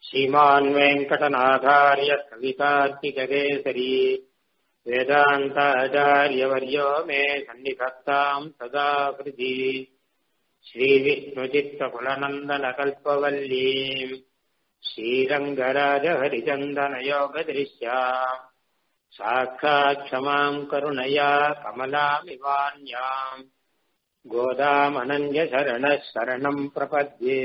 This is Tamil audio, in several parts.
श्रीमान् वेङ्कटनाथार्य कवितार्किककेसरी वेदान्ताचार्यवर्यो मे सन्निधत्ताम् सदा हृदि श्रीविष्णुचित्तकुलनन्दनकल्पवल्लीम् श्रीरङ्गराजहरिचन्दनयोगदृश्याम् साक्षात् क्षमाम् करुणया कमलामिवान्याम् गोदामनन्यशरणः शरणम् प्रपद्ये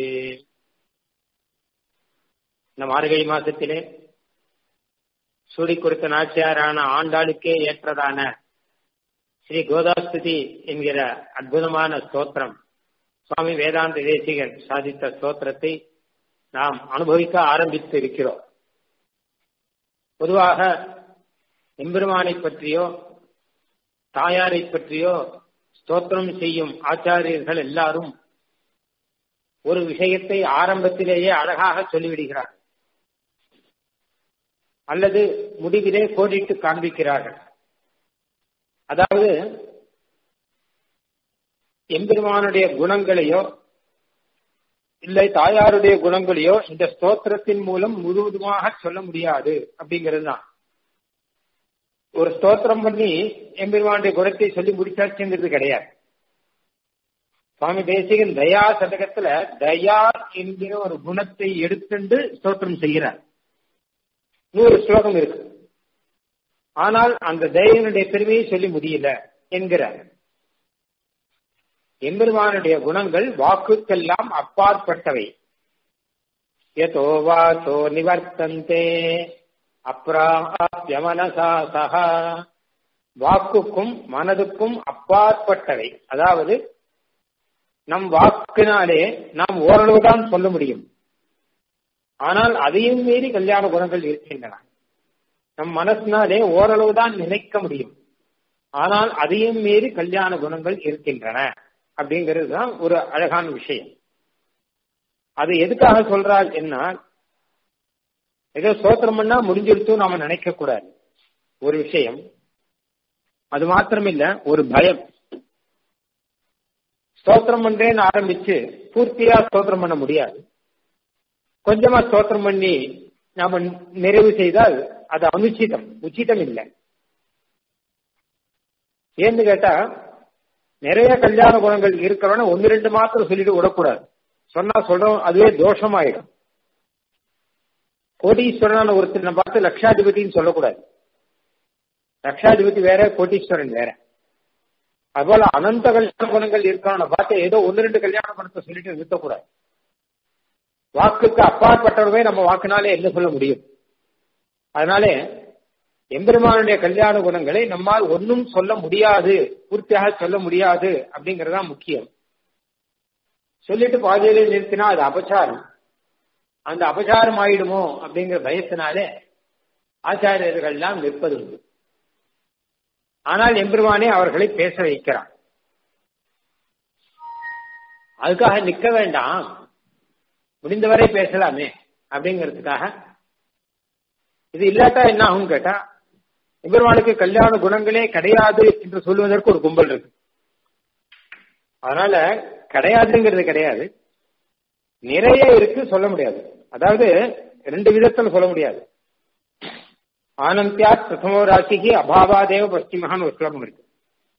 இந்த மார்கழி மாசத்திலே சூடி கொடுத்த நாச்சியாரான ஆண்டாளுக்கே ஏற்றதான ஸ்ரீ கோதாஸ்துதி என்கிற அற்புதமான ஸ்தோத்திரம் சுவாமி வேதாந்த தேசிகன் சாதித்த ஸ்தோத்திரத்தை நாம் அனுபவிக்க ஆரம்பித்து இருக்கிறோம் பொதுவாக எம்பெருமானை பற்றியோ தாயாரை பற்றியோ ஸ்தோத்திரம் செய்யும் ஆச்சாரியர்கள் எல்லாரும் ஒரு விஷயத்தை ஆரம்பத்திலேயே அழகாக சொல்லிவிடுகிறார் அல்லது முடிவிலே கோடிட்டு காண்பிக்கிறார்கள் அதாவது எம்பெருமானுடைய குணங்களையோ இல்லை தாயாருடைய குணங்களையோ இந்த ஸ்தோத்திரத்தின் மூலம் முழுவதுமாக சொல்ல முடியாது அப்படிங்கிறது தான் ஒரு ஸ்தோத்திரம் பண்ணி எம்பெருமானுடைய குணத்தை சொல்லி முடிச்சாச்சுங்கிறது கிடையாது சுவாமி தேசிகன் தயா சதகத்துல தயா என்கிற ஒரு குணத்தை எடுத்துண்டு ஸ்தோத்திரம் செய்கிறார் நூறு ஸ்லோகம் இருக்கு ஆனால் அந்த தயனுடைய பெருமையை சொல்லி முடியல என்கிறார் எம்பெருமானுடைய குணங்கள் வாக்குக்கெல்லாம் அப்பாற்பட்டவை யதோ வாசோ நிவர்த்தந்தே அப்ராப்யமனசா சகா வாக்குக்கும் மனதுக்கும் அப்பாற்பட்டவை அதாவது நம் வாக்கினாலே நாம் ஓரளவுதான் சொல்ல முடியும் ஆனால் அதையும் மீறி கல்யாண குணங்கள் இருக்கின்றன நம் மனசினாலே ஓரளவுதான் நினைக்க முடியும் ஆனால் அதையும் மீறி கல்யாண குணங்கள் இருக்கின்றன அப்படிங்கிறது தான் ஒரு அழகான விஷயம் அது எதுக்காக சொல்றாள் என்ன ஏதோ சோத்திரம் பண்ணா முடிஞ்சிருத்து நாம நினைக்க கூடாது ஒரு விஷயம் அது மாத்திரமில்ல ஒரு பயம் ஸ்தோத்திரம் பண்றேன்னு ஆரம்பிச்சு பூர்த்தியா ஸ்தோத்திரம் பண்ண முடியாது கொஞ்சமா ஸ்தோத்திரம் பண்ணி நாம நிறைவு செய்தால் அது அனுச்சிதம் உச்சிதம் இல்லை ஏன்னு கேட்டா நிறைய கல்யாண குணங்கள் இருக்கிறவன ஒன்னு ரெண்டு மாத்திரம் சொல்லிட்டு விடக்கூடாது சொன்னா சொல்றோம் அதுவே தோஷமாயிடும் கோடீஸ்வரனான ஒருத்தனை பார்த்து லட்சாதிபதினு சொல்லக்கூடாது லட்சாதிபதி வேற கோட்டீஸ்வரன் வேற அதுபோல அனந்த கல்யாண குணங்கள் இருக்கிறவனை பார்த்து ஏதோ ஒன்னு ரெண்டு கல்யாண குணத்தை சொல்லிட்டு நிறுத்தக்கூடாது வாக்குக்கு அப்பாற்பட்டவர்களே நம்ம வாக்குனாலே என்ன சொல்ல முடியும் அதனாலே எம்பெருமானுடைய கல்யாண குணங்களை நம்மால் ஒன்றும் சொல்ல முடியாது பூர்த்தியாக சொல்ல முடியாது அப்படிங்கறதா முக்கியம் சொல்லிட்டு பாதையிலே நிறுத்தினா அது அபச்சாரம் அந்த அபச்சாரம் ஆயிடுமோ அப்படிங்கிற பயத்தினாலே ஆச்சாரியர்கள்லாம் நிற்பது உண்டு ஆனால் எம்பெருமானே அவர்களை பேச வைக்கிறான் அதுக்காக நிக்க வேண்டாம் முடிந்தவரை பேசலாமே அப்படிங்கிறதுக்காக இது இல்லாட்டா என்ன ஆகும் கேட்டா எம்பெருமானுக்கு கல்யாண குணங்களே கிடையாது என்று சொல்வதற்கு ஒரு கும்பல் இருக்கு அதனால கிடையாதுங்கிறது கிடையாது நிறைய இருக்கு சொல்ல முடியாது அதாவது ரெண்டு விதத்துல சொல்ல முடியாது ஆனந்தியா பிரதமோ ராசிக்கு அபாவாதேவ பஸ்திமகான்னு ஒரு ஸ்லோகம் இருக்கு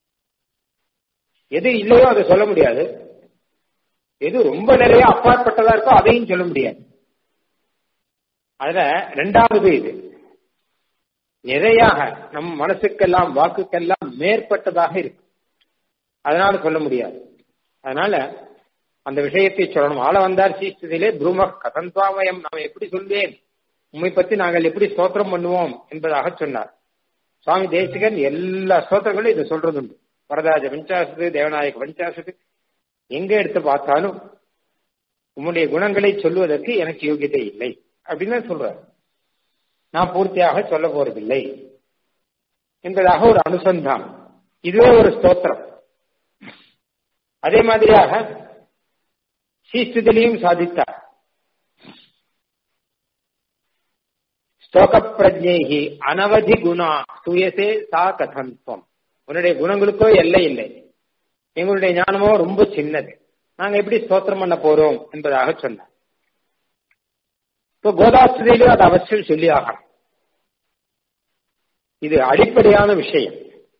எது இல்லையோ அதை சொல்ல முடியாது எது ரொம்ப நிறைய அப்பாற்பட்டதா இருக்கோ அதையும் சொல்ல முடியாது அதுல ரெண்டாவது இது நிறையாக நம் மனசுக்கெல்லாம் வாக்குக்கெல்லாம் மேற்பட்டதாக இருக்கு அதனால சொல்ல முடியாது அதனால அந்த விஷயத்தை சொல்லணும் ஆள வந்தார் சீஸ்திலே பிரூம கதந்த்வாமயம் நாம் எப்படி சொல்வேன் உண்மை பத்தி நாங்கள் எப்படி ஸ்தோத்திரம் பண்ணுவோம் என்பதாக சொன்னார் சுவாமி தேசிகன் எல்லா ஸ்தோத்திரங்களும் இதை சொல்றது உண்டு வரதாஜ பஞ்சாசத்து தேவநாயக பஞ்சாசத்து எங்க எடுத்து பார்த்தாலும் உம்முடைய குணங்களை சொல்லுவதற்கு எனக்கு யோகியதை இல்லை அப்படின்னு சொல்றார் நான் பூர்த்தியாக சொல்ல போறதில்லை என்பதாக ஒரு அனுசந்தானம் இதுவே ஒரு ஸ்தோத்திரம் அதே மாதிரியாக ஸ்ரீஸ்துதிலையும் சாதித்தார் ஸ்தோக பிரஜேகி அனவதி குணா சுயசே சா கதந்தம் உன்னுடைய குணங்களுக்கோ எல்லை இல்லை எங்களுடைய ஞானமோ ரொம்ப சின்னது நாங்க எப்படி ஸ்தோத்திரம் பண்ண போறோம் என்பதாக சொன்னார் இப்ப கோதாஸ்திரியிலும் அது அவசியம் சொல்லி ஆகணும் இது அடிப்படையான விஷயம்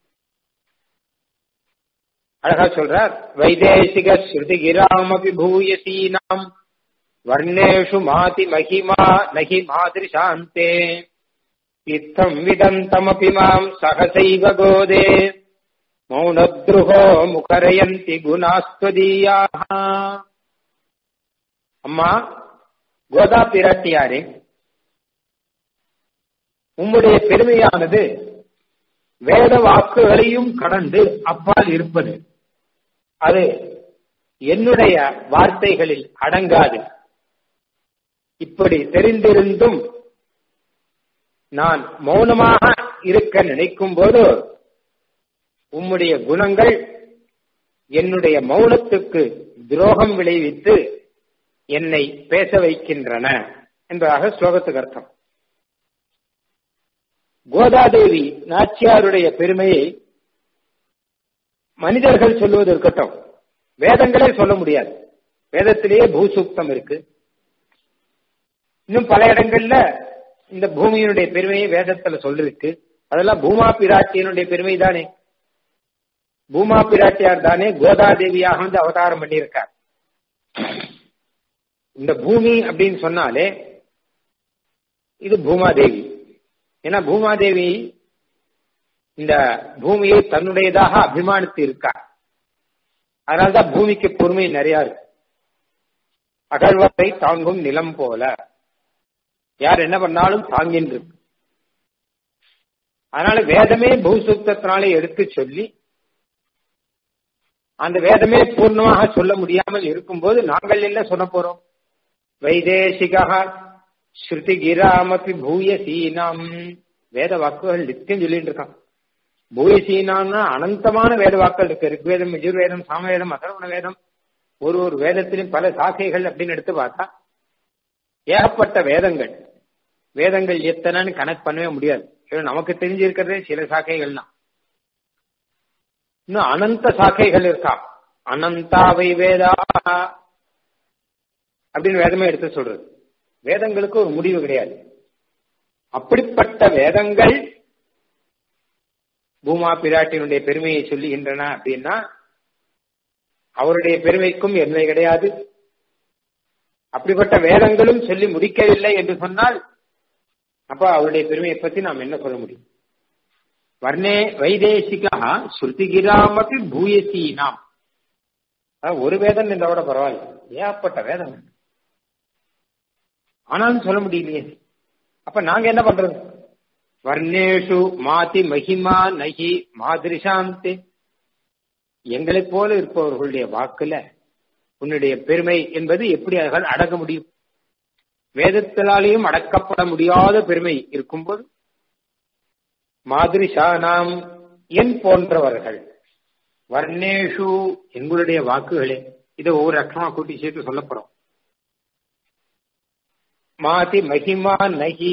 அழகா சொல்றார் வைதேசிக ஸ்ருதிகிராமபி பூயசீனாம் வர்ணேஷு மாதி மகிமா நகி மாதிரிசாந்தே இத்தம் விதந்தமபி மாம் சகசைவ கோதே மௌனத்ருஹோ முகரயந்தி குணாஸ்வதீயாக அம்மா கோதா பிராட்டியாரே உம்முடைய பெருமையானது வேத வாக்குகளையும் கடந்து அப்பால் இருப்பது அது என்னுடைய வார்த்தைகளில் அடங்காது இப்படி தெரிந்திருந்தும் நான் மௌனமாக இருக்க நினைக்கும் போது உம்முடைய குணங்கள் என்னுடைய மௌனத்துக்கு துரோகம் விளைவித்து என்னை பேச வைக்கின்றன என்பதாக ஸ்லோகத்துக்கு அர்த்தம் கோதாதேவி நாச்சியாருடைய பெருமையை மனிதர்கள் சொல்லுவது இருக்கட்டும் வேதங்களே சொல்ல முடியாது வேதத்திலேயே பூசூக்தம் இருக்கு இன்னும் பல இடங்கள்ல இந்த பூமியினுடைய பெருமையை வேதத்துல சொல்லிருக்கு அதெல்லாம் பூமா பிராட்டியனுடைய பெருமை தானே பூமா பிராட்டியார் தானே கோதாதேவியாக வந்து அவதாரம் பண்ணியிருக்கார் இந்த பூமி அப்படின்னு சொன்னாலே இது பூமாதேவி ஏன்னா பூமாதேவி இந்த பூமியை தன்னுடையதாக அபிமானித்து இருக்கார் அதனால்தான் பூமிக்கு பொறுமை நிறைய இருக்கு அகழ்வத்தை தாங்கும் நிலம் போல யார் என்ன பண்ணாலும் தாங்கின்னு இருக்கு அதனால வேதமே பூசூக்தத்தினாலே எடுத்து சொல்லி அந்த வேதமே பூர்ணமாக சொல்ல முடியாமல் இருக்கும்போது நாங்கள் என்ன சொல்ல போறோம் வைதேசிகா ஸ்ருதி கிராமப்பி பூயசீனாம் வேத வாக்குகள் நித்தியம் சொல்லிட்டு இருக்கான் பூயசீனாம்னா அனந்தமான வேத வாக்குகள் இருக்கு ரிக்வேதம் யஜுர்வேதம் சாமவேதம் அதர்வண வேதம் ஒரு ஒரு வேதத்திலும் பல சாக்கைகள் அப்படின்னு எடுத்து பார்த்தா ஏகப்பட்ட வேதங்கள் வேதங்கள் எத்தனைன்னு கணக்கு பண்ணவே முடியாது நமக்கு தெரிஞ்சிருக்கிறதே சில சாக்கைகள் தான் இன்னும் அனந்த சாக்கைகள் இருக்கா அனந்தாவை வேதா அப்படின்னு வேதமே எடுத்து சொல்றது வேதங்களுக்கு ஒரு முடிவு கிடையாது அப்படிப்பட்ட வேதங்கள் பூமா பிராட்டினுடைய பெருமையை சொல்லுகின்றன அப்படின்னா அவருடைய பெருமைக்கும் எல்லை கிடையாது அப்படிப்பட்ட வேதங்களும் சொல்லி முடிக்கவில்லை என்று சொன்னால் அப்ப அவருடைய பெருமையை பத்தி நாம் என்ன சொல்ல முடியும் வர்ணே வைதேசிகா ஸ்ருதிகிராமப்பி பூயசீனாம் ஒரு வேதம் இந்த விட பரவாயில்ல ஏகப்பட்ட வேதம் ஆனாலும் சொல்ல முடியலையே அப்ப நாங்க என்ன பண்றது வர்ணேஷு மாதி மகிமா நகி மாதிரிசாந்தி எங்களை போல இருப்பவர்களுடைய வாக்குல உன்னுடைய பெருமை என்பது எப்படி அவர்கள் அடக்க முடியும் வேதத்தினாலேயும் அடக்கப்பட முடியாத பெருமை இருக்கும்போது மாதிரிஷானாம் என் போன்றவர்கள் வர்ணேஷு எங்களுடைய வாக்குகளே இதை ஒவ்வொரு அக்ஷமா கூட்டி சேர்த்து சொல்ல போறோம் மாதி மகிமா நகி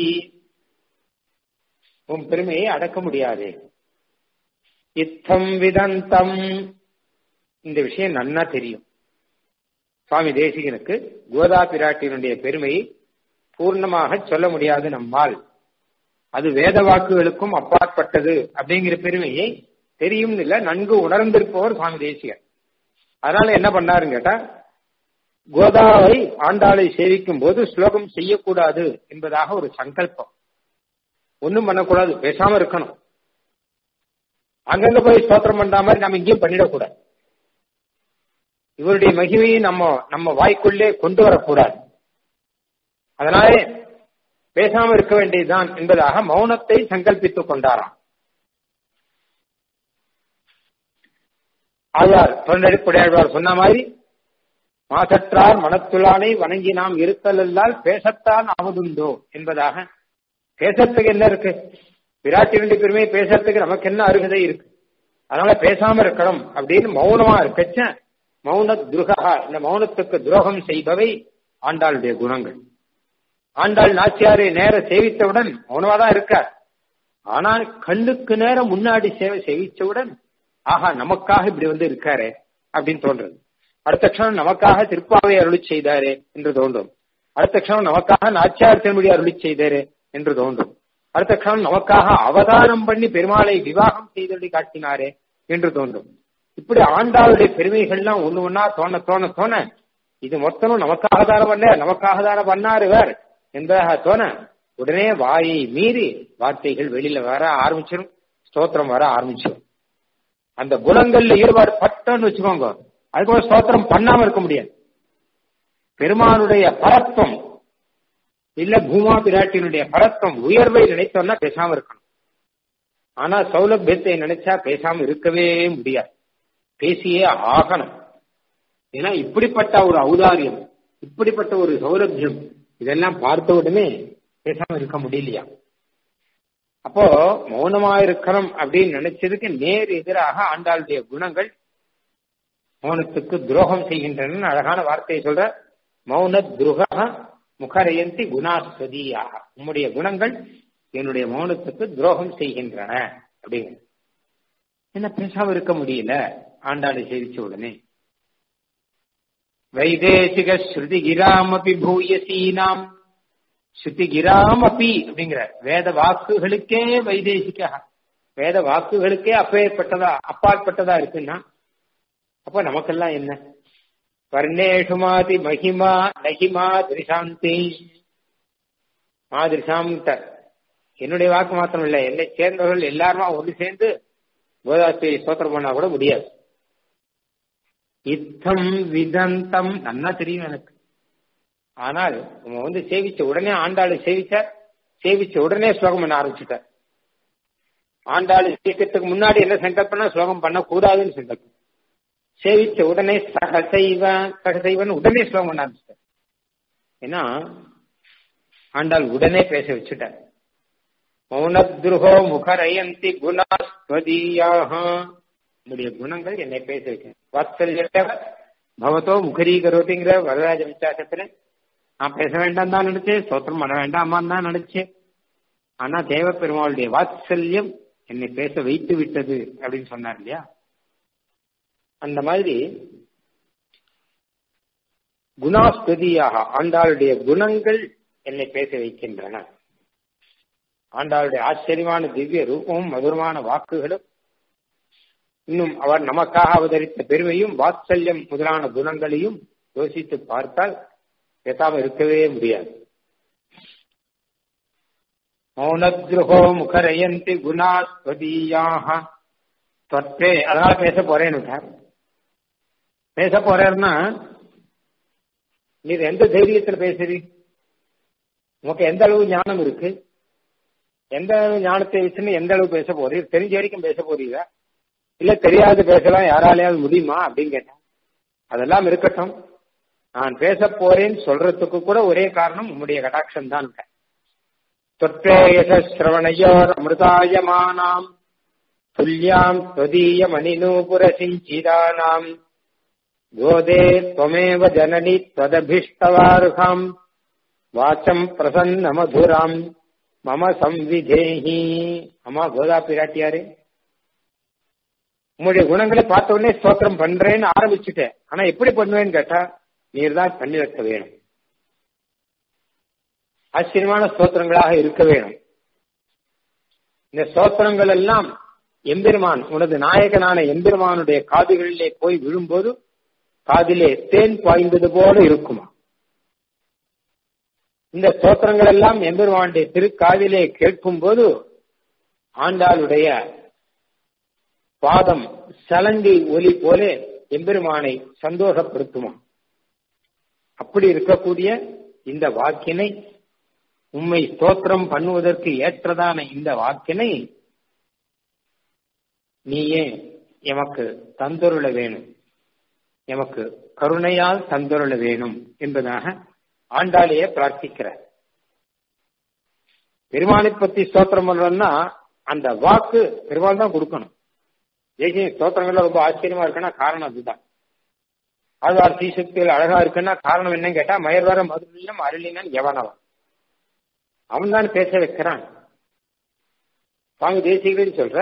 உன் பெருமையை அடக்க முடியாது இத்தம் விதந்தம் இந்த விஷயம் நன்னா தெரியும் சுவாமி தேசிகனுக்கு கோதா பிராட்டியினுடைய பெருமையை பூர்ணமாக சொல்ல முடியாது நம்மால் அது வேத வாக்குகளுக்கும் அப்பாற்பட்டது அப்படிங்கிற பெருமையை தெரியும் இல்ல நன்கு உணர்ந்திருப்பவர் சுவாமி தேசிகர் அதனால என்ன பண்ணாருன்னு கேட்டா கோதாவை ஆண்டாளை சேவிக்கும் போது ஸ்லோகம் செய்யக்கூடாது என்பதாக ஒரு சங்கல்பம் ஒன்னும் பண்ணக்கூடாது பேசாம இருக்கணும் அங்கங்க போய் ஸ்தோத்திரம் பண்ற மாதிரி நம்ம இங்கேயும் பண்ணிடக்கூடாது இவருடைய மகிமையை நம்ம நம்ம வாய்க்குள்ளே கொண்டு வரக்கூடாது அதனாலே பேசாம இருக்க வேண்டியதுதான் என்பதாக மௌனத்தை சங்கல்பித்துக் கொண்டாராம் ஆழ்வார் தொண்டடிப்புடையாழ்வார் சொன்ன மாதிரி மாசற்றார் மனத்துளானை வணங்கி நாம் இருத்தலல்லால் பேசத்தான் ஆவதுண்டோ என்பதாக பேசறதுக்கு என்ன இருக்கு விராட்டினுடைய பெருமையை பேசுறதுக்கு நமக்கு என்ன அருகதை இருக்கு அதனால பேசாம இருக்கணும் அப்படின்னு மௌனமா இருக்கச்ச மௌன துருகா இந்த மௌனத்துக்கு துரோகம் செய்பவை ஆண்டாளுடைய குணங்கள் ஆண்டாள் நாச்சியாரை நேர சேவித்தவுடன் மௌனமா தான் இருக்கார் ஆனால் கண்ணுக்கு நேரம் முன்னாடி சேவை சேவிச்சவுடன் ஆஹா நமக்காக இப்படி வந்து இருக்காரு அப்படின்னு தோன்றது அடுத்த க்ஷணம் நமக்காக திருப்பாவை அருளி செய்தாரே என்று தோன்றும் அடுத்த க்ஷணம் நமக்காக நாச்சியார் திருமொழி அருளி செய்தாரு என்று தோன்றும் அடுத்த க்ஷணம் நமக்காக அவதாரம் பண்ணி பெருமாளை விவாகம் செய்தொழி காட்டினாரே என்று தோன்றும் இப்படி ஆண்டாளுடைய பெருமைகள்லாம் ஒண்ணு ஒன்னா தோண தோண தோண இது மொத்தமும் நமக்காக தானே பண்ண நமக்காக தானே பண்ணாரு வேர் என்பதாக தோண உடனே வாயை மீறி வார்த்தைகள் வெளியில வர ஆரம்பிச்சிடும் ஸ்தோத்திரம் வர ஆரம்பிச்சிடும் அந்த குணங்கள்ல ஈடுபாடு பட்டோன்னு வச்சுக்கோங்க அதுக்கு ஸ்தோத்திரம் பண்ணாம இருக்க முடியாது பெருமானுடைய பரத்வம் இல்ல பூமா பிராட்டியினுடைய பரத்வம் உயர்வை நினைத்தோம்னா பேசாம இருக்கணும் ஆனா சௌலபியத்தை நினைச்சா பேசாம இருக்கவே முடியாது பேசியே ஆகணும் ஏன்னா இப்படிப்பட்ட ஒரு ஔதாரியம் இப்படிப்பட்ட ஒரு சௌலபியம் இதெல்லாம் பார்த்த உடனே பேசாம இருக்க முடியலையா அப்போ மௌனமா இருக்கணும் அப்படின்னு நினைச்சதுக்கு நேர் எதிராக ஆண்டாளுடைய குணங்கள் மௌனத்துக்கு துரோகம் செய்கின்றன அழகான வார்த்தையை சொல்ற மௌன துருக முகரயந்தி குணாஸ்வதியாக உம்முடைய குணங்கள் என்னுடைய மௌனத்துக்கு துரோகம் செய்கின்றன அப்படிங்க என்ன பேசாம இருக்க முடியல ஆண்டாளை சேவிச்ச உடனே வைதேசிக ஸ்ருதிகிராமபி பூயசீனாம் ஸ்ருதிகிராமபி அப்படிங்கிற வேத வாக்குகளுக்கே வைதேசிக வேத வாக்குகளுக்கே அப்பேற்பட்டதா அப்பாற்பட்டதா இருக்குன்னா அப்ப நமக்கெல்லாம் என்ன வர்ணேஷு மாதி மகிமா நகிமா திருசாந்தி மாதிரிசாம் என்னுடைய வாக்கு மாத்திரம் இல்லை என்னை சேர்ந்தவர்கள் எல்லாருமா ஒன்று சேர்ந்து கோதாஸ்திரி ஸ்தோத்திரம் பண்ணா கூட முடியாது இத்தம் விதந்தம் நன்னா தெரியும் எனக்கு ஆனால் நம்ம வந்து சேவிச்ச உடனே ஆண்டாளை சேவிச்சார் சேவிச்ச உடனே ஸ்லோகம் பண்ண ஆரம்பிச்சுட்டார் ஆண்டாளு சேவிக்கிறதுக்கு முன்னாடி என்ன சங்கல்பம்னா ஸ்லோகம் பண்ணக்கூடாதுன்னு சங்கல்பம் சேவிச்ச உடனே சகசைவ சகசைவன் உடனே ஸ்லோகம் பண்ண ஆரம்பிச்சிட்டார் ஏன்னா ஆண்டாள் உடனே பேச வச்சுட்டார் மௌனத்ருஹோ முகரயந்தி குணாஸ்வதீயாக உங்களுடைய குணங்கள் என்னை பேச வைக்க வாத்சல்ய பவத்தோ முகரீகரோட்டிங்கிற வரராஜ வித்தியாசத்துல நான் பேச வேண்டாம் தான் நினைச்சேன் ஸ்தோத்திரம் பண்ண வேண்டாமான்னு தான் நினைச்சேன் ஆனா தேவ பெருமாளுடைய வாத்சல்யம் என்னை பேச வைத்து விட்டது அப்படின்னு சொன்னார் இல்லையா அந்த மாதிரி குணாஸ்துதியாக ஆண்டாளுடைய குணங்கள் என்னை பேச வைக்கின்றன ஆண்டாளுடைய ஆச்சரியமான திவ்ய ரூபமும் மதுரமான வாக்குகளும் இன்னும் அவர் நமக்காக அவதரித்த பெருமையும் வாத்சல்யம் முதலான குணங்களையும் யோசித்து பார்த்தால் பேசாம இருக்கவே முடியாது மௌனத்ருஹோ முகரயந்தி குணாஸ்வதீயாக தொற்றே அதனால பேச போறேன்னு பேச போறேன்னா நீர் எந்த தைரியத்துல பேசுறீ உனக்கு எந்த அளவு ஞானம் இருக்கு எந்த அளவு ஞானத்தை வச்சுன்னு எந்த அளவு பேச போறீர் தெரிஞ்ச வரைக்கும் பேச போறீங்க இல்ல தெரியாது பேசலாம் யாராலையாவது முடியுமா அப்படின்னு கேட்டேன் அதெல்லாம் இருக்கட்டும் நான் பேச போறேன்னு சொல்றதுக்கு கூட ஒரே காரணம் உம்முடைய கடாட்சம் தான் தொற்றேயசிரவணையோர் அமிர்தாயமானாம் துல்யாம் ஸ்வதீய மணிநூபுர சிஞ்சிதானாம் கோதே त्वमेव ஜனனி त्वदभिष्टवार्हाम् வாச்சம் பிரசன்ன மதுராம் மம சம்விதேஹி அம்மா கோதா பிராட்டியாரே உங்களுடைய குணங்களை பார்த்த உடனே ஸ்தோத்திரம் பண்றேன்னு ஆரம்பிச்சுட்டேன் ஆனா எப்படி பண்ணுவேன்னு கேட்டா நீர் தான் பண்ணி வைக்க வேணும் ஆச்சரியமான ஸ்தோத்திரங்களாக இருக்க வேணும் இந்த ஸ்தோத்திரங்கள் எல்லாம் எம்பெருமான் உனது நாயகனான எம்பெருமானுடைய காதுகளிலே போய் விழும்போது காதிலே தேன் பாய்ந்தது போல இருக்குமா இந்த ஸ்தோத்திரங்கள் எல்லாம் எம்பெருமானுடைய திருக்காதிலே கேட்கும் போது ஆண்டாளுடைய பாதம் சலங்கை ஒலி போல எம்பெருமானை சந்தோஷப்படுத்துமா அப்படி இருக்கக்கூடிய இந்த வாக்கினை உண்மை ஸ்தோத்திரம் பண்ணுவதற்கு ஏற்றதான இந்த வாக்கினை நீயே எமக்கு தந்தொருள வேணும் எமக்கு கருணையால் தந்தொருள வேணும் என்பதாக ஆண்டாலேயே பிரார்த்திக்கிறார் பெருமானை பத்தி ஸ்தோத்திரம் பண்றோம்னா அந்த வாக்கு பெருமாள் தான் கொடுக்கணும் தேசிய ஸ்தோத்திரங்கள்ல ரொம்ப ஆச்சரியமா இருக்குன்னா காரணம் அதுதான் ஆழ்வார் தீசக்திகள் அழகா இருக்குன்னா காரணம் என்னன்னு கேட்டா மயர்வர மதுரிலும் அருளினன் எவனவன் அவன் தான் பேச வைக்கிறான் சுவாமி தேசிகன்னு சொல்ற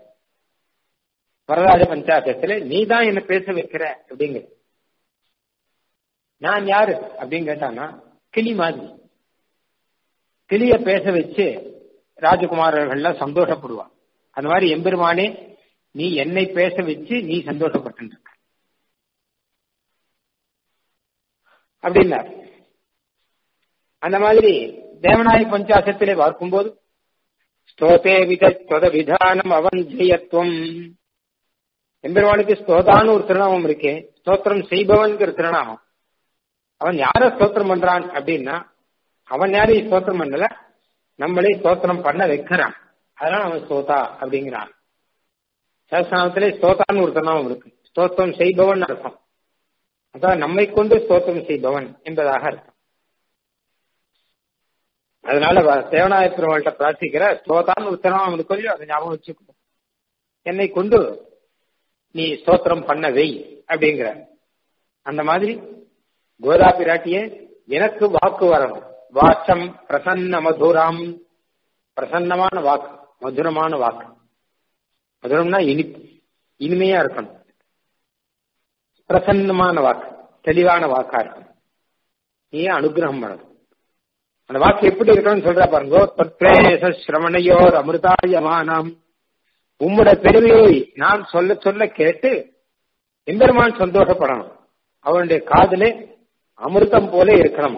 வரராஜ பஞ்சாயத்துல நீ தான் என்ன பேச வைக்கிற அப்படிங்கிற நான் யாரு அப்படின்னு கேட்டானா கிளி மாதிரி கிளிய பேச வச்சு ராஜகுமாரர்கள்லாம் சந்தோஷப்படுவான் அந்த மாதிரி எம்பெருமானே நீ என்னை பேச வச்சு நீ சந்தோஷப்பட்டு இருக்க அப்படின்னார் அந்த மாதிரி தேவநாய பஞ்சாசத்திலே பார்க்கும்போது ஸ்தோதே விதத்வத விதானம் அவஞ்சயத்துவம் எம்பெருமானுக்கு ஸ்தோதான்னு ஒரு திருநாமம் இருக்கே ஸ்தோத்திரம் செய்பவன்கிற திருநாமம் அவன் யார ஸ்தோத்திரம் பண்றான் அப்படின்னா அவன் யாரையும் ஸ்தோத்திரம் பண்ணல நம்மளே ஸ்தோத்திரம் பண்ண வைக்கிறான் அதனால அவன் ஸ்தோதா அப்படிங்கிறான் சகஸ்நாமத்திலே ஸ்தோதான்னு ஒரு திருநாமம் இருக்கு ஸ்தோத்திரம் செய்பவன் அர்த்தம் அதான் நம்மை கொண்டு ஸ்தோத்திரம் செய்பவன் என்பதாக அர்த்தம் அதனால தேவநாய பெருமாள்கிட்ட பிரார்த்திக்கிற ஸ்தோதான்னு ஒரு திருநாமம் இருக்கு இல்லையோ அதை ஞாபகம் வச்சுக்கோ என்னை கொண்டு நீ ஸ்தோத்திரம் பண்ண வை அப்படிங்கிற அந்த மாதிரி கோதா பிராட்டியே எனக்கு வாக்கு வரணும் வாச்சம் பிரசன்ன மதுராம் பிரசன்னமான வாக்கு மதுரமான வாக்கு மதுரம்னா இனிப்பு இனிமையா இருக்கணும் பிரசன்னமான வாக்கு தெளிவான வாக்கா இருக்கணும் நீ அனுகிரகம் பண்ணணும் அந்த வாக்கு எப்படி இருக்கணும்னு சொல்ற பாருங்க தத்ரேச சிரமணையோர் அமிர்தாயமானம் உம்முடைய பெருமையை நான் சொல்ல சொல்ல கேட்டு எம்பெருமான் சந்தோஷப்படணும் அவனுடைய காதலே அமிர்தம் போல இருக்கணும்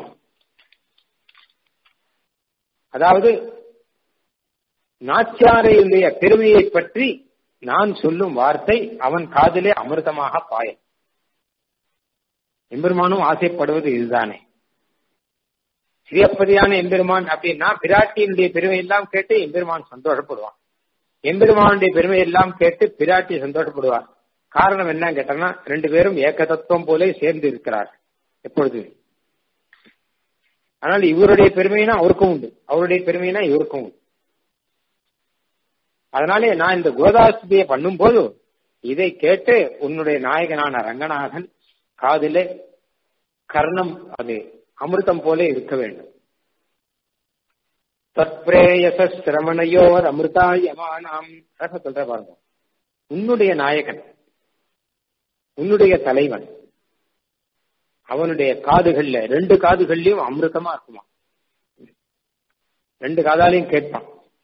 அதாவது நாச்சியாரையுடைய பெருமையை பற்றி நான் சொல்லும் வார்த்தை அவன் காதிலே அமிர்தமாக பாயும் எம்பெருமானும் ஆசைப்படுவது இதுதானே சிறியப்பதியான எம்பெருமான் அப்படின்னா பிராட்டியினுடைய பெருமை எல்லாம் கேட்டு எம்பெருமான் சந்தோஷப்படுவான் எம்பெருமானுடைய பெருமை எல்லாம் கேட்டு பிராட்டி சந்தோஷப்படுவார் காரணம் என்ன கேட்டோம்னா ரெண்டு பேரும் ஏக தத்துவம் போலே சேர்ந்து இருக்கிறார் எப்பொழுது ஆனால் இவருடைய பெருமைனா அவருக்கும் உண்டு அவருடைய பெருமைனா இவருக்கும் உண்டு அதனாலே நான் இந்த கோதாஸ்தியை பண்ணும் போது இதை கேட்டு உன்னுடைய நாயகனான ரங்கநாதன் காதிலே கர்ணம் அது அமிர்தம் போல இருக்க வேண்டும் தத்ரேயச சிரமணையோர் அமிர்தாயமானாம் சொல்ற பாருங்க உன்னுடைய நாயகன் உன்னுடைய தலைவன் அவனுடைய காதுகள்ல ரெண்டு காதுகள்லயும் அமிர்தமா இருக்குமா ரெண்டு காதாலையும் கேட்பான்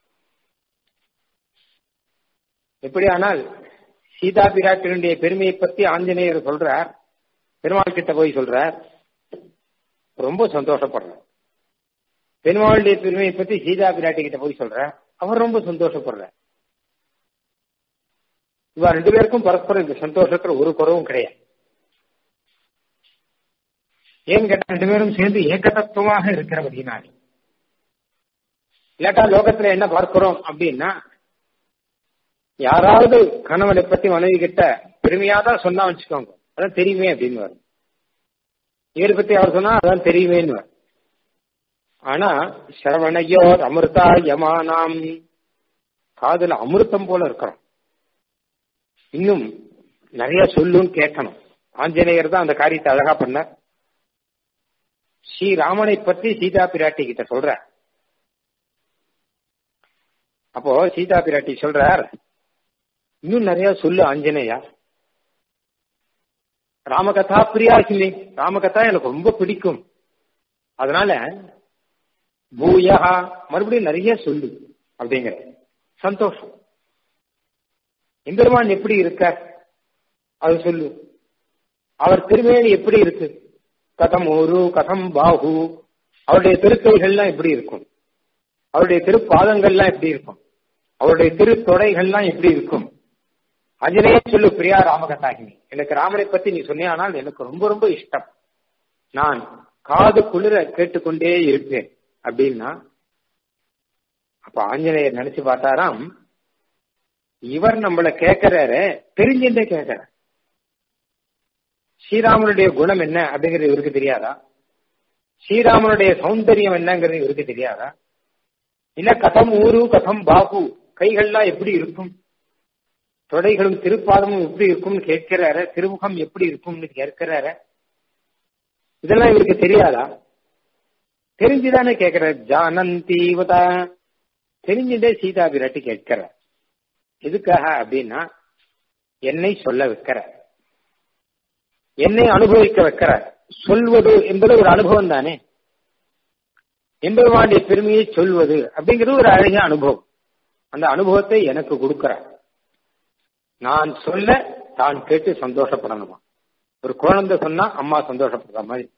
எப்படி ஆனால் சீதா பிராட்டினுடைய பெருமையை பத்தி ஆஞ்சநேயர் சொல்றார் பெருமாள் கிட்ட போய் சொல்றார் ரொம்ப சந்தோஷப்படுறார் பெருமாளுடைய பெருமையை பத்தி சீதா பிராட்டி கிட்ட போய் சொல்ற அவர் ரொம்ப சந்தோஷப்படுற இவா ரெண்டு பேருக்கும் பரஸ்பரம் இந்த சந்தோஷத்துல ஒரு குறவும் கிடையாது ஏன் கேட்டா ரெண்டு பேரும் சேர்ந்து ஏகதத்துவமாக இருக்கிறபடினாலே இல்லாட்டா லோகத்துல என்ன பார்க்கிறோம் அப்படின்னா யாராவது கணவனை பத்தி மனைவி கிட்ட பெருமையா தான் சொன்னா வச்சுக்கோங்க அதான் தெரியுமே அப்படின்னு வரும் இவரை பத்தி அவர் சொன்னா அதான் தெரியுமேன்னு வரும் ஆனா சிரவணையோர் அமிர்தா யமானாம் காதுல அமிர்தம் போல இருக்கிறோம் இன்னும் நிறைய சொல்லும் கேட்கணும் ஆஞ்சநேயர் தான் அந்த காரியத்தை அழகா பண்ண ஸ்ரீராமனை பற்றி சீதா பிராட்டி கிட்ட சொல்ற அப்போ சீதா பிராட்டி சொல்றார் இன்னும் நிறைய சொல்லு ஆஞ்சநேயா ராமகதா பிரியாசினி ராமகதா எனக்கு ரொம்ப பிடிக்கும் அதனால பூயா மறுபடியும் நிறைய சொல்லு அப்படிங்கிற சந்தோஷம் எம்பெருமான் எப்படி இருக்க அது சொல்லு அவர் திருமேனி எப்படி இருக்கு கதம் ஒரு கதம் பாகு அவருடைய திருக்கைகள்லாம் எப்படி இருக்கும் அவருடைய திருப்பாதங்கள்லாம் எப்படி இருக்கும் அவருடைய திருத்தொடைகள்லாம் எப்படி இருக்கும் அஞ்சனையே சொல்லு பிரியா ராமகதாகினி எனக்கு ராமரை பத்தி நீ சொன்னியானால் எனக்கு ரொம்ப ரொம்ப இஷ்டம் நான் காது குளிர கேட்டுக்கொண்டே இருப்பேன் அப்படின்னா அப்ப ஆஞ்சநேயர் நினைச்சு பார்த்தாராம் இவர் நம்மள கேட்கிறாரு தெரிஞ்சுட்டே கேட்கிற ஸ்ரீராமனுடைய குணம் என்ன அப்படிங்கிறது இவருக்கு தெரியாதா ஸ்ரீராமனுடைய சௌந்தரியம் என்னங்கிறது இவருக்கு தெரியாதா இல்ல கதம் ஊரு கதம் பாகு கைகள்லாம் எப்படி இருக்கும் தொடைகளும் திருப்பாதமும் எப்படி இருக்கும்னு கேட்கிறாரு திருமுகம் எப்படி இருக்கும்னு கேட்கிறாரு இதெல்லாம் இவருக்கு தெரியாதா தெரிஞ்சுதானே கேட்கிற ஜானந்தீவதா தெரிஞ்சுட்டே சீதா பிராட்டி கேட்கிற எதுக்காக அப்படின்னா என்னை சொல்ல வைக்கிற என்னை அனுபவிக்க வைக்கிற சொல்வது என்பது ஒரு அனுபவம் தானே எம்பெருமானுடைய பெருமையை சொல்வது அப்படிங்கிறது ஒரு அழகிய அனுபவம் அந்த அனுபவத்தை எனக்கு கொடுக்கிறார் நான் சொல்ல தான் கேட்டு சந்தோஷப்படணுமா ஒரு குழந்தை சொன்னா அம்மா சந்தோஷப்படுற மாதிரி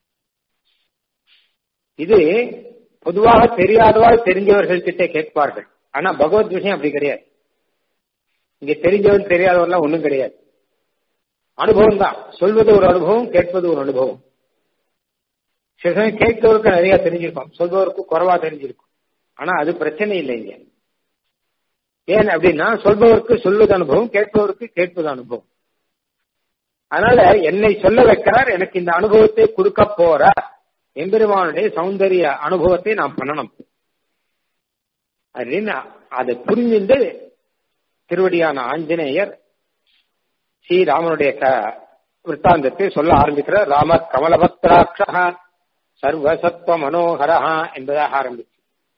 இது பொதுவாக தெரியாதவாள் தெரிஞ்சவர்கள் கிட்டே கேட்பார்கள் ஆனா பகவத் விஷயம் அப்படி கிடையாது இங்க தெரிஞ்சவன் தெரியாதவர்லாம் ஒண்ணும் கிடையாது அனுபவம் தான் சொல்வது ஒரு அனுபவம் கேட்பது ஒரு அனுபவம் சில சமயம் கேட்பவருக்கு நிறைய தெரிஞ்சிருக்கும் சொல்பவருக்கு குறைவா தெரிஞ்சிருக்கும் ஆனா அது பிரச்சனை இல்லை இங்க ஏன் அப்படின்னா சொல்பவருக்கு சொல்வது அனுபவம் கேட்பவருக்கு கேட்பது அனுபவம் அதனால என்னை சொல்ல வைக்கிறார் எனக்கு இந்த அனுபவத்தை கொடுக்க போற எம்பெருமானுடைய சௌந்தரிய அனுபவத்தை நாம் பண்ணணும் அப்படின்னு அதை புரிஞ்சுண்டு திருவடியான ஆஞ்சநேயர் ஸ்ரீராமனுடைய க விற்த்தாந்தத்தை சொல்ல ஆரம்பிக்கிறார் ராம கமலபத்ராட்சா சர்வசத்வ மனோகரஹா என்பதாக ஆரம்பிச்சு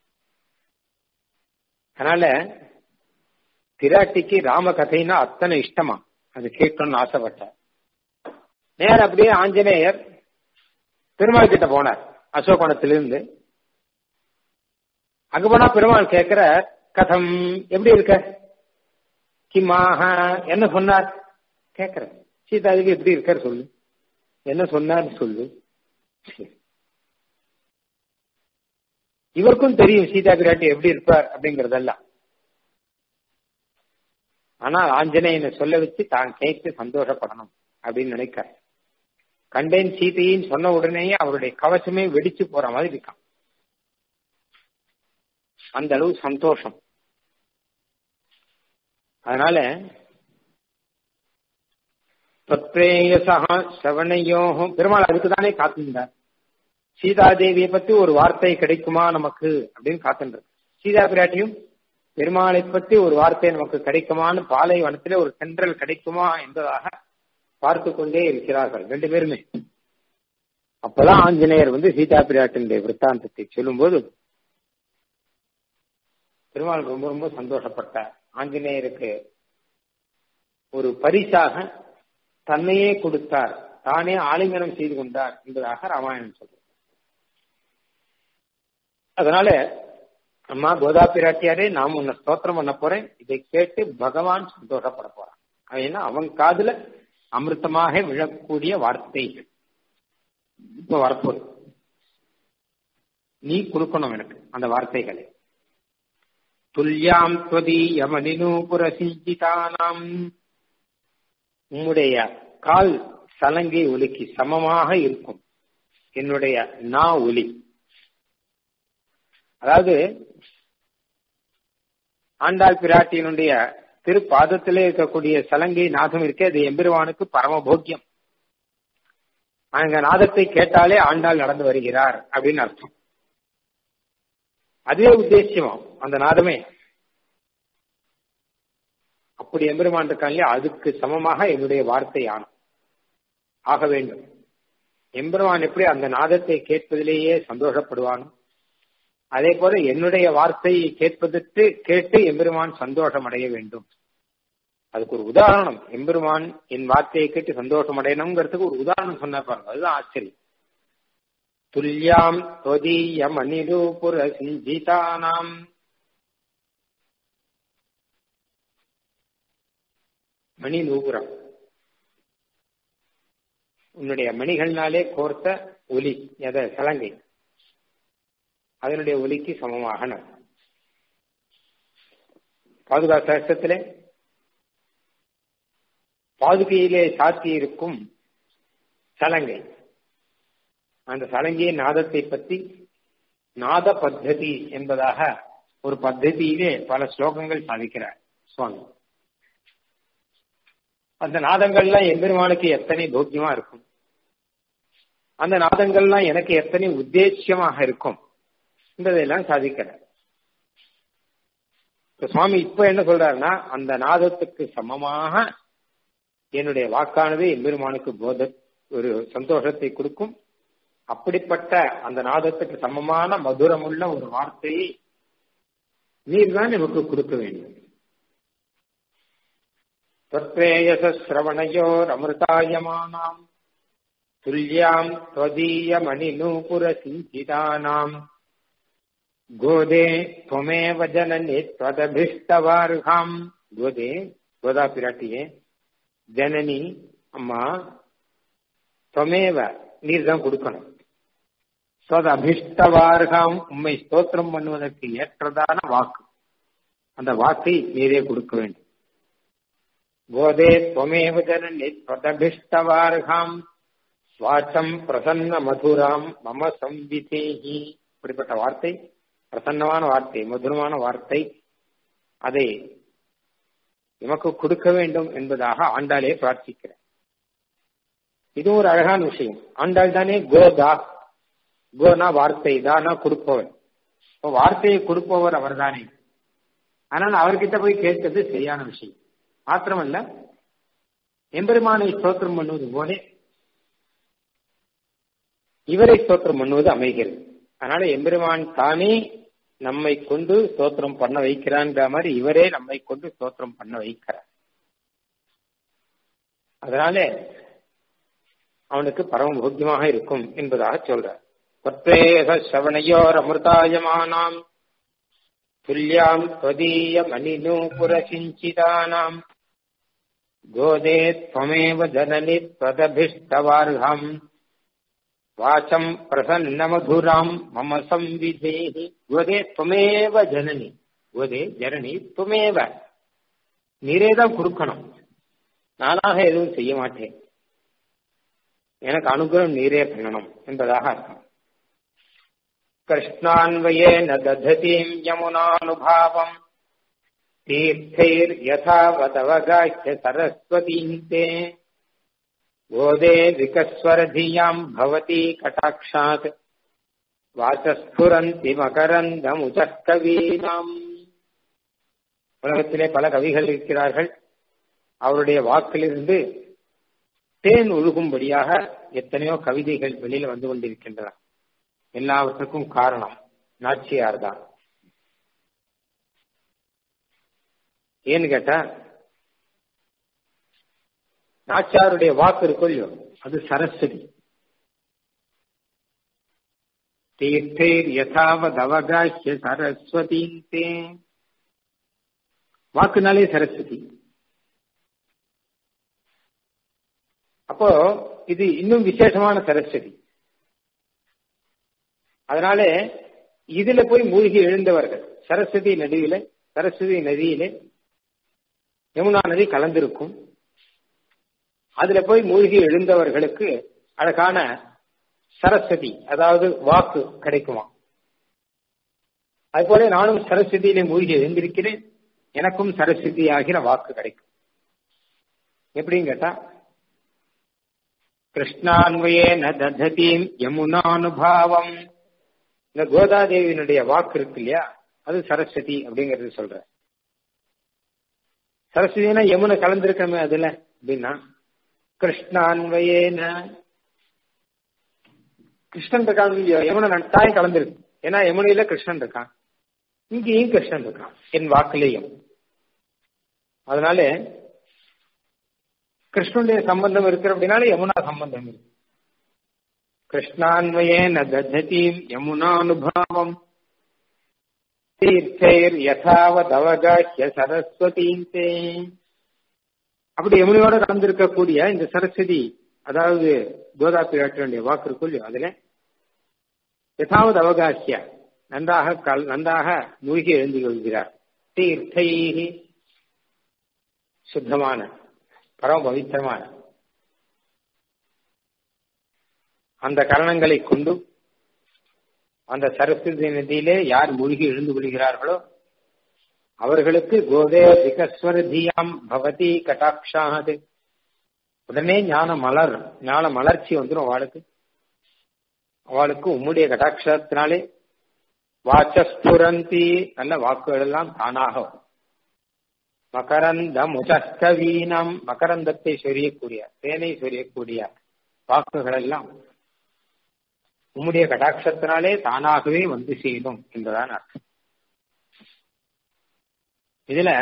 அதனால பிராட்டிக்கு ராம கதைன்னா அத்தனை இஷ்டமா அது கேட்கணும்னு ஆசைப்பட்டார் நேரம் அப்படியே ஆஞ்சநேயர் பெருமாள் கிட்ட போனார் அசோகோணத்திலிருந்து அங்க போனா பெருமாள் கேட்கிற கதம் எப்படி இருக்க கிமாக என்ன சொன்னார் கேட்கிற சீதாதேவி எப்படி இருக்கார் சொல்லு என்ன சொன்னார் சொல்லு இவருக்கும் தெரியும் சீதா பிராட்டி எப்படி இருப்பார் அப்படிங்கறதெல்லாம் ஆனால் ஆஞ்சநேயனை சொல்ல வச்சு தான் கேட்டு சந்தோஷப்படணும் அப்படின்னு நினைக்கிறார் கண்டேன் சீதையின் சொன்ன உடனேயே அவருடைய கவசமே வெடிச்சு போற மாதிரி இருக்கான் அந்த அளவு சந்தோஷம் அதனால தொற்றேயசா சவணையோகம் பெருமாள் அதுக்கு தானே காத்திருந்தார் சீதாதேவியை பத்தி ஒரு வார்த்தை கிடைக்குமா நமக்கு அப்படின்னு காத்துன்றது சீதா பிராட்டியும் பெருமாளை பத்தி ஒரு வார்த்தை நமக்கு கிடைக்குமான்னு பாலைவனத்திலே ஒரு சென்றல் கிடைக்குமா என்பதாக பார்த்து கொண்டே இருக்கிறார்கள் ரெண்டு பேருமே அப்பதான் ஆஞ்சநேயர் வந்து சீதா பிராட்டினுடைய விற்த்தாந்தத்தை சொல்லும்போது பெருமாள் ரொம்ப ரொம்ப சந்தோஷப்பட்டார் ஆஞ்சநேயருக்கு ஒரு பரிசாக தன்னையே கொடுத்தார் தானே ஆலிங்கனம் செய்து கொண்டார் என்பதாக ராமாயணம் சொல்றார் அதனால அம்மா கோதா பிராட்டியாரே நாம் உன்னை ஸ்தோத்திரம் பண்ண போறேன் இதை கேட்டு பகவான் சந்தோஷப்பட போறான் ஏன்னா அவன் காதுல அமிர்தமாக விழக்கூடிய வார்த்தைகள் இப்ப வரப்போகுது நீ கொடுக்கணும் எனக்கு அந்த வார்த்தைகளை துல்யாம் துவதீயமனினூபுர சிஞ்சிதானாம் உம்முடைய கால் சலங்கை ஒலிக்கு சமமாக இருக்கும் என்னுடைய நா ஒலி அதாவது ஆண்டாள் பிராட்டியினுடைய திருப்பாதத்திலே இருக்கக்கூடிய சலங்கை நாதம் இருக்கே அது எம்பெருவானுக்கு பரமபோக்கியம் அங்க நாதத்தை கேட்டாலே ஆண்டாள் நடந்து வருகிறார் அப்படின்னு அர்த்தம் அதுவே உத்தேசியமா அந்த நாதமே அப்படி எம்பெருமான் இருக்காங்க இல்லையா அதுக்கு சமமாக என்னுடைய வார்த்தை ஆனும் ஆக வேண்டும் எம்பெருமான் எப்படி அந்த நாதத்தை கேட்பதிலேயே சந்தோஷப்படுவானோ அதே போல என்னுடைய வார்த்தையை கேட்பதற்கு கேட்டு எம்பெருமான் சந்தோஷம் அடைய வேண்டும் அதுக்கு ஒரு உதாரணம் எம்பெருமான் என் வார்த்தையை கேட்டு சந்தோஷம் அடையணுங்கிறதுக்கு ஒரு உதாரணம் சொன்ன பாருங்க அதுதான் ஆச்சரியம் துல்யாம் தொதீயம் அனிரூபுர சிஞ்சிதானாம் மணி நூபுரம் உன்னுடைய மணிகள்னாலே கோர்த்த ஒலி எத சலங்கை அதனுடைய ஒலிக்கு சமமாக பாதுகா சாஸ்திரத்திலே பாதுகையிலே சாத்தி இருக்கும் சலங்கை அந்த சலங்கைய நாதத்தை பற்றி நாத பத்ததி என்பதாக ஒரு பத்ததியிலே பல ஸ்லோகங்கள் சாதிக்கிறார் சுவாமி அந்த நாதங்கள்லாம் எம்பெருமானுக்கு எத்தனை போக்கியமா இருக்கும் அந்த நாதங்கள்லாம் எனக்கு எத்தனை உத்தேசியமாக இருக்கும் என்பதையெல்லாம் சாதிக்கிறார் சுவாமி இப்ப என்ன சொல்றாருன்னா அந்த நாதத்துக்கு சமமாக என்னுடைய வாக்கானது எம்பெருமானுக்கு போத ஒரு சந்தோஷத்தை கொடுக்கும் அப்படிப்பட்ட அந்த நாதத்துக்கு சமமான மதுரமுள்ள ஒரு வார்த்தையை நீர் தான் நமக்கு கொடுக்க வேண்டும் துல்யாம் त्वदीयमणिनूपुर सिञ्चितानाम् கோதே துவமேவ ஜனனி त्वदभिष्टवार्हाம் கோதே கோதா பிராட்டியே ஜனனி அம்மா துவமேவ நீர் தான் கொடுக்கணும் சொத அபிஷ்டவார்காம் உண்மை ஸ்தோத்திரம் பண்ணுவதற்கு ஏற்றதான வாக்கு அந்த வாக்கை நீரே கொடுக்க வேண்டும் கோதே துவமேவ ஜனனி தொதபிஷ்டவார்காம் வாச்சம் பிரசன்ன மதுராம் மம சம்விதேகி இப்படிப்பட்ட வார்த்தை பிரசன்னமான வார்த்தை மதுரமான வார்த்தை அதை எமக்கு கொடுக்க வேண்டும் என்பதாக ஆண்டாளே பிரார்த்திக்கிறார் இது ஒரு அழகான விஷயம் ஆண்டாள் தானே கோதா கோனா வார்த்தை தானா கொடுப்பவர் வார்த்தையை கொடுப்பவர் அவர் தானே ஆனால் அவர்கிட்ட போய் கேட்கிறது சரியான விஷயம் மாத்திரமல்ல எம்பெருமானை ஸ்தோத்திரம் பண்ணுவது போலே இவரை ஸ்தோத்திரம் பண்ணுவது அமைகிறது அதனால எம்பெருமான் தானே நம்மை கொண்டு ஸ்தோத்திரம் பண்ண வைக்கிறான்ற மாதிரி இவரே நம்மை கொண்டு ஸ்தோத்திரம் பண்ண வைக்கிறார் அதனால அவனுக்கு பரம போக்கியமாக இருக்கும் என்பதாக சொல்றார் பத்ரேக சவணையோர் அமிர்தாயமானாம் துல்யாம் त्वदीय மணிநூபுர சிஞ்சிதானாம் கோதே त्वमेव जननि त्वदभिष्टवार्हम् வாச்சம் பிரசன்ன மதுராம் மம சம்விதேஹி கோதே துமேவ ஜனனி கோதே ஜனனி துமேவ நீரே தான் கொடுக்கணும் நானாக எதுவும் செய்ய மாட்டேன் எனக்கு அனுகிரகம் நீரே பண்ணணும் என்பதாக அர்த்தம் கிருஷ்ணான்வயேன தததீம் யமுனானுபாவம் தீர்த்தைர்யதாவதவகாஹ்ய சரஸ்வதீந்தே गोदे विकस्वरधियाम् भवती कटाक्षात् வாசஸ்புரந்தி மகரந்தமுதக் கவீனாம் உலகத்திலே பல கவிகள் இருக்கிறார்கள் அவருடைய வாக்கிலிருந்து தேன் ஒழுகும்படியாக எத்தனையோ கவிதைகள் வெளியில வந்து கொண்டிருக்கின்றன எல்லாவற்றுக்கும் காரணம் நாச்சியார் தான் ஏன்னு கேட்டா நாச்சாருடைய வாக்கு இருக்கும் இல்லையோ அது சரஸ்வதி தீர்த்தேர் யதாவத் அவகாஹ்ய சரஸ்வதீந்தே வாக்குனாலே சரஸ்வதி அப்போ இது இன்னும் விசேஷமான சரஸ்வதி அதனால இதுல போய் மூழ்கி எழுந்தவர்கள் சரஸ்வதி நதியில சரஸ்வதி நதியிலே யமுனா நதி கலந்திருக்கும் அதுல போய் மூழ்கி எழுந்தவர்களுக்கு அழகான சரஸ்வதி அதாவது வாக்கு கிடைக்குமா அதுபோல நானும் சரஸ்வதியிலே மூழ்கி எழுந்திருக்கிறேன் எனக்கும் சரஸ்வதி ஆகிற வாக்கு கிடைக்கும் எப்படின்னு கேட்டா கிருஷ்ணான்வயே ந தததீம் யமுனானுபாவம் இந்த கோதாதேவியினுடைய வாக்கு இருக்கு இல்லையா அது சரஸ்வதி அப்படிங்கறது சொல்ற சரஸ்வதினா யமுனை கலந்திருக்கமே அதுல அப்படின்னா கிருஷ்ணான்வயேன கிருஷ்ணன் இருக்கான் யமுனை நட்டாய் கலந்திருக்கு ஏன்னா யமுனையில கிருஷ்ணன் இருக்கான் இங்கேயும் கிருஷ்ணன் இருக்கான் என் வாக்குலேயும் அதனால கிருஷ்ணனுடைய சம்பந்தம் இருக்கிற அப்படின்னால யமுனா சம்பந்தம் இருக்கு கிருஷ்ணான்வயேன தததீம் யமுனானுபாவம் தீர்த்தைர் யதாவத் அவகாஹ்ய சரஸ்வதீந்தே அப்படி யமுனையோட கலந்திருக்கக்கூடிய இந்த சரஸ்வதி அதாவது கோதா பிராட்டியுடைய வாக்கு இருக்கும் இல்லையோ அதுல யதாவது அவகாசிய நன்றாக கல் நன்றாக மூழ்கி எழுந்து கொள்கிறார் தீர்த்தை சுத்தமான பரம பவித்திரமான அந்த கரணங்களை கொண்டு அந்த சரஸ்வதி நதியிலே யார் மூழ்கி எழுந்து கொள்கிறார்களோ அவர்களுக்கு கோதே விகஸ்வர தீயாம் பவதி கட்டாட்சாது உடனே ஞான மலர் ஞான மலர்ச்சி வந்துடும் அவளுக்கு அவளுக்கு உம்முடைய கட்டாட்சத்தினாலே வாச்சஸ்புரந்தி நல்ல வாக்குகள் எல்லாம் தானாக வரும் மகரந்த முஜஸ்கவீனம் மகரந்தத்தை சொரியக்கூடிய தேனை சொரியக்கூடிய வாக்குகள் எல்லாம் உம்முடைய கடாட்சத்தினாலே தானாகவே வந்து சேரும் என்பதான் அர்த்தம் இதுல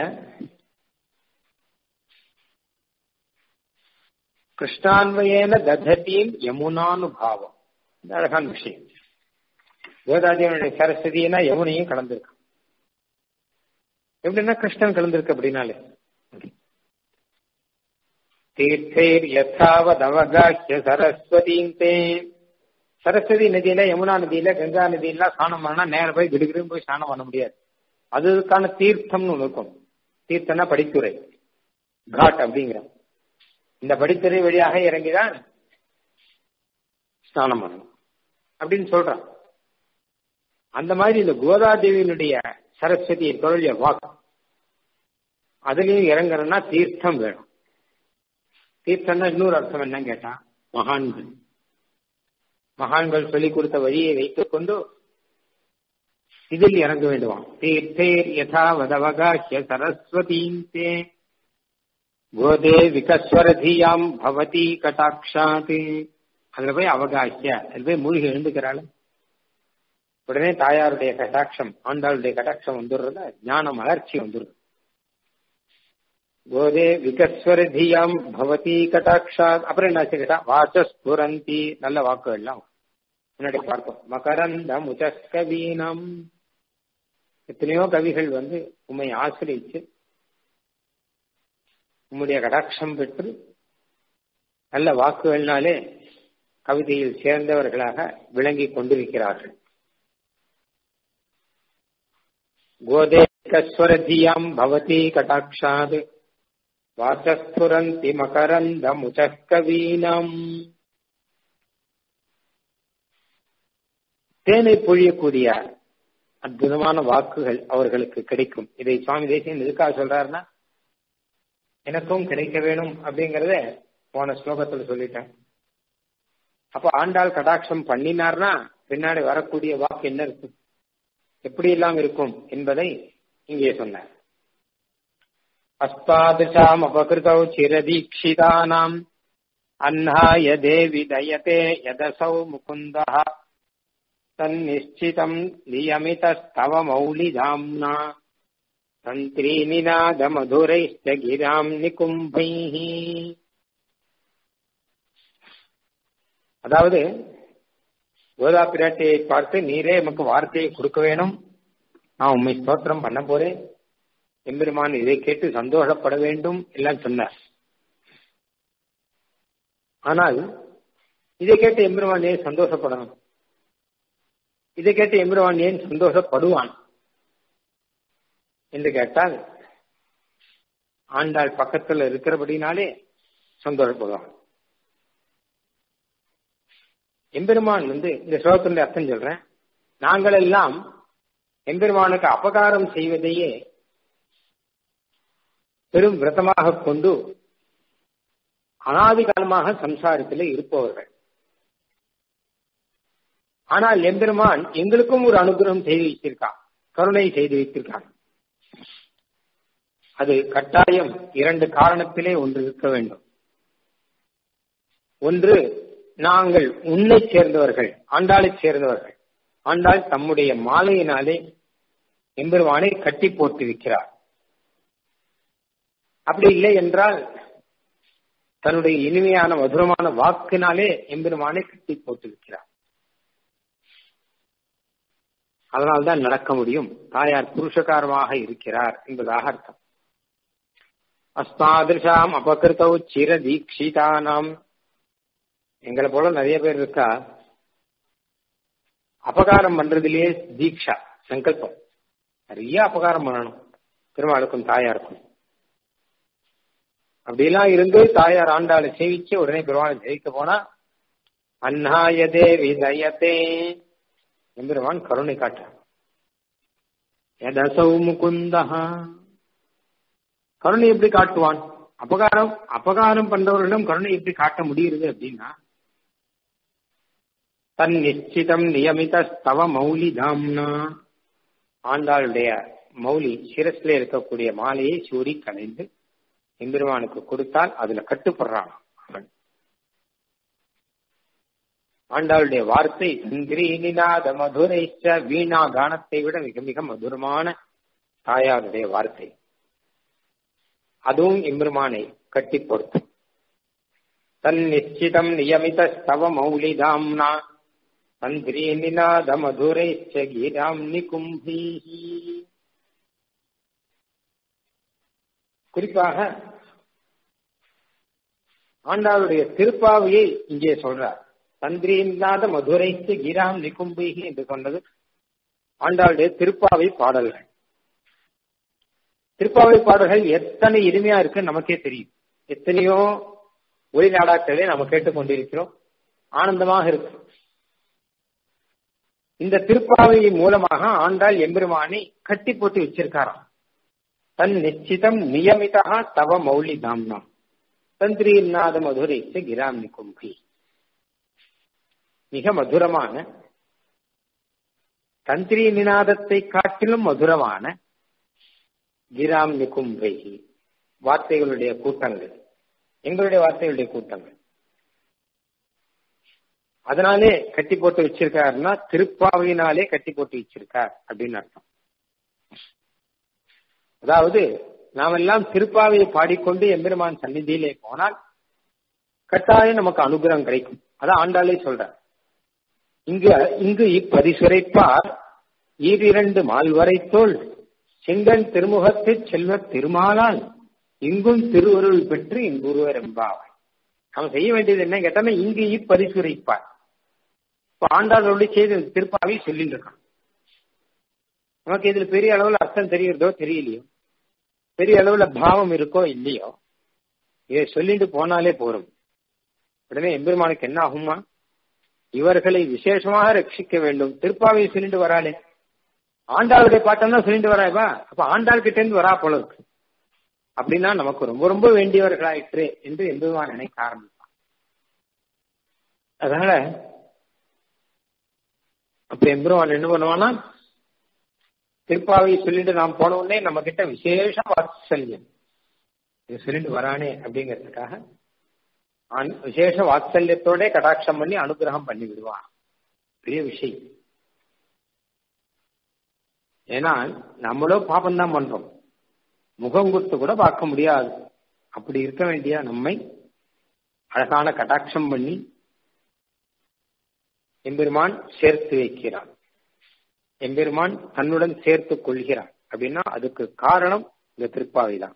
கிருஷ்ணான்வயேன ததத்தீம் யமுனானுபாவம் இந்த அழகான விஷயம் கோதாதேவனுடைய சரஸ்வதினா யமுனையும் கலந்துருக்கு எப்படின்னா கிருஷ்ணன் கலந்துருக்கு அப்படின்னாலே தீர்த்தேர் யதாவத் அவகாஹ்ய சரஸ்வதீந்தே சரஸ்வதி நதியில யமுனா நதியில கங்கா நதியில ஸ்நானம் பண்ணா நேரம் போய் கிடுகிடும் போய் ஸ்நானம் பண்ண முடியாது அதுக்கான தீர்த்தம்னு ஒன்று இருக்கும் தீர்த்தம்னா படித்துறை காட் அப்படிங்கிற இந்த படித்துறை வழியாக இறங்கிதான் ஸ்நானம் பண்ணணும் அப்படின்னு சொல்றான் அந்த மாதிரி இந்த கோதாதேவியினுடைய சரஸ்வதி தொழில வாக்கு அதுலயும் இறங்குறன்னா தீர்த்தம் வேணும் தீர்த்தம்னா இன்னொரு அர்த்தம் என்னன்னு கேட்டா மகான்கள் மகான்கள் சொல்லிக் கொடுத்த வழியை வைத்துக் கொண்டு இதில் இறங்க வேண்டுவான் தீர்த்தேர் யதா வதவகாஹ்ய சரஸ்வதீந்தே கோதே விகஸ்வரதியாம் பவதி கட்டாட்சாத் அதுல போய் அவகாஹ்ய அதுல போய் மூழ்கி எழுந்துக்கிறாள் உடனே தாயாருடைய கட்டாட்சம் ஆண்டாளுடைய கட்டாட்சம் வந்துடுறத ஞான மலர்ச்சி வந்துடுறது கோதே விகஸ்வரதியாம் பவதி கட்டாட்சாத் அப்புறம் என்ன கேட்டா வாசஸ்புரந்தி நல்ல வாக்குகள்லாம் முன்னாடி பார்ப்போம் மகரந்த முஜஸ்கவீனம் எத்தனையோ கவிகள் வந்து உண்மை ஆசிரியிச்சு உம்முடைய கடாட்சம் பெற்று நல்ல வாக்குகள்னாலே கவிதையில் சேர்ந்தவர்களாக விளங்கி கொண்டிருக்கிறார்கள் கோதேகஸ்வரதியாம் பவதி கடாட்சாத் வாசஸ்புரந்தி மகரந்த முஜஸ்கவீனம் தேனை பொழியக்கூடிய அற்புதமான வாக்குகள் அவர்களுக்கு கிடைக்கும் இதை சுவாமி தேசியன் எதுக்காக சொல்றாருன்னா எனக்கும் கிடைக்க வேணும் அப்படிங்கறத போன ஸ்லோகத்துல சொல்லிட்டேன் அப்ப ஆண்டாள் கடாட்சம் பண்ணினார்னா பின்னாடி வரக்கூடிய வாக்கு என்ன இருக்கும் எப்படி எல்லாம் இருக்கும் என்பதை இங்கே சொன்னார் அஸ்தாதிஷாம் அபகிருதௌ சிரதீட்சிதானாம் அன்னாய தேவி தயதே யதசௌ முகுந்தா तन्निश्चितम् नियमितस्तव मौलिधाम्ना तन्त्रीनिनादमधुरैश्च गिराम् निकुम्भैः அதாவது கோதா பிராட்டியை பார்த்து நீரே நமக்கு வார்த்தையை கொடுக்க வேணும் நான் உண்மை ஸ்தோத்திரம் பண்ண போறேன் எம்பெருமான் இதை கேட்டு சந்தோஷப்பட வேண்டும் எல்லாம் சொன்னார் ஆனால் இதை கேட்டு எம்பெருமான் ஏன் சந்தோஷப்படணும் இதை கேட்டு எம்பெருமான் ஏன் சந்தோஷப்படுவான் என்று கேட்டால் ஆண்டாள் பக்கத்தில் இருக்கிறபடினாலே சந்தோஷப்படுவான் எம்பெருமான் வந்து இந்த ஸ்லோகத்தினுடைய அர்த்தம் சொல்றேன் நாங்கள் எல்லாம் எம்பெருமானுக்கு அபகாரம் செய்வதையே பெரும் விரதமாக கொண்டு அனாதி காலமாக சம்சாரத்தில் இருப்பவர்கள் ஆனால் எம்பெருமான் எங்களுக்கும் ஒரு அனுகிரகம் செய்து வைத்திருக்கான் கருணை செய்து வைத்திருக்கான் அது கட்டாயம் இரண்டு காரணத்திலே ஒன்று இருக்க வேண்டும் ஒன்று நாங்கள் உன்னை சேர்ந்தவர்கள் ஆண்டாளை சேர்ந்தவர்கள் ஆண்டாள் தம்முடைய மாலையினாலே எம்பெருமானை கட்டி போட்டிருக்கிறார் அப்படி இல்லை என்றால் தன்னுடைய இனிமையான மதுரமான வாக்கினாலே எம்பெருமானை கட்டி போட்டிருக்கிறார் அதனால்தான் நடக்க முடியும் தாயார் புருஷகாரமாக இருக்கிறார் என்பதாக அர்த்தம் அஸ்மாதிருஷாம் அபகிருத்தௌ சிர தீட்சிதானாம் எங்களை போல நிறைய பேர் இருக்கா அபகாரம் பண்றதுலயே தீட்சா சங்கல்பம் நிறைய அபகாரம் பண்ணணும் பெருமாளுக்கும் தாயாருக்கும் அப்படியெல்லாம் இருந்து தாயார் ஆண்டாளை சேவிச்சு உடனே பெருமாளை ஜெயிக்க போனா அன்னாய தேவி தயத்தே எம்பெருமான் கருணை காட்டார் எதசௌ முகுந்தா கருணை எப்படி காட்டுவான் அபகாரம் அபகாரம் பண்றவர்களிடம் கருணை எப்படி காட்ட முடியுது அப்படின்னா தன் நிச்சிதம் நியமித ஸ்தவ மௌலி தாம்னா ஆண்டாளுடைய மௌலி சிரஸ்ல இருக்கக்கூடிய மாலையை சூரி கலைந்து எம்பெருமானுக்கு கொடுத்தால் அதுல கட்டுப்படுறான் அவன் ஆண்டாளுடைய வார்த்தை இந்திரீனிநாத மதுரைச்ச வீணா கானத்தை விட மிக மிக மதுரமான தாயாருடைய வார்த்தை அதுவும் எம்பெருமானை கட்டி பொறுத்தும் தன் நிச்சிதம் நியமித ஸ்தவ மௌலிதாம்னா தந்திரி நிநாத மதுரைச்ச கீராம் நிகும்பீஹி குறிப்பாக ஆண்டாளுடைய திருப்பாவையை இங்கே சொல்றார் தந்திரி இல்லாத மதுரைக்கு கீராம் நிகும்பீகி என்று சொன்னது ஆண்டாளுடைய திருப்பாவை பாடல்கள் திருப்பாவை பாடல்கள் எத்தனை இனிமையா இருக்கு நமக்கே தெரியும் எத்தனையோ ஒளி நாடாக்களே நம்ம கேட்டுக்கொண்டிருக்கிறோம் ஆனந்தமாக இருக்கு இந்த திருப்பாவை மூலமாக ஆண்டாள் எம்பெருமானை கட்டி போட்டு வச்சிருக்காராம் தன் நிச்சிதம் நியமிதா தவ மௌலி தாம்னா தந்திரி இல்லாத மதுரைக்கு கிராம் நிகும்பி மிக மதுரமான தந்திரி நிநாதத்தை காட்டிலும் மதுரமான கிராம் நிகும்பை வார்த்தைகளுடைய கூட்டங்கள் எங்களுடைய வார்த்தைகளுடைய கூட்டங்கள் அதனாலே கட்டி போட்டு வச்சிருக்காருன்னா திருப்பாவையினாலே கட்டி போட்டு வச்சிருக்கார் அப்படின்னு அர்த்தம் அதாவது நாமெல்லாம் திருப்பாவையை பாடிக்கொண்டு எம்பெருமான் சந்நிதியிலே போனால் கட்டாயம் நமக்கு அனுகிரகம் கிடைக்கும் அதான் ஆண்டாளே சொல்ற இங்கு இங்கு இப்பரிசுரைப்பார் ஈரிரண்டு மால்வரை தோல் செங்கன் திருமுகத்து செல்வ திருமாலால் இங்கும் திருவருள் பெற்று இங்குருவர் என்பாவாய் அவன் செய்ய வேண்டியது என்ன கேட்டானா இங்கு இப்பரிசுரைப்பார் இப்ப ஆண்டாளோடைய செய்தி திருப்பாவை சொல்லிட்டு இருக்கான் நமக்கு இதுல பெரிய அளவுல அர்த்தம் தெரியுறதோ தெரியலையோ பெரிய அளவுல பாவம் இருக்கோ இல்லையோ இதை சொல்லிட்டு போனாலே போறோம் உடனே எம்பெருமானுக்கு என்ன ஆகுமா இவர்களை விசேஷமாக ரட்சிக்க வேண்டும் திருப்பாவை சொல்லிட்டு வராளே ஆண்டாளுடைய பாட்டம் தான் சொல்லிட்டு வராப்பா அப்ப ஆண்டாள் கிட்ட இருந்து வரா போல இருக்கு அப்படின்னா நமக்கு ரொம்ப ரொம்ப வேண்டியவர்களாயிற்று என்று எம்பெருமான் நினைக்க ஆரம்பிப்பான் அதனால அப்ப எம்பெருமான் என்ன பண்ணுவானா திருப்பாவை சொல்லிட்டு நாம் போன உடனே நம்ம கிட்ட விசேஷ வாத்சல்யம் இது சொல்லிட்டு வரானே அப்படிங்கிறதுக்காக விசேஷ வாத்சல்யத்தோட கடாட்சம் பண்ணி அனுகிரகம் பண்ணி விடுவான் பெரிய விஷயம் ஏன்னா நம்மளும் பாபம் தான் பண்றோம் முகம் கொடுத்து கூட பார்க்க முடியாது அப்படி இருக்க வேண்டிய நம்மை அழகான கடாட்சம் பண்ணி எம்பெருமான் சேர்த்து வைக்கிறான் எம்பெருமான் தன்னுடன் சேர்த்து கொள்கிறான் அப்படின்னா அதுக்கு காரணம் இந்த திருப்பாவை தான்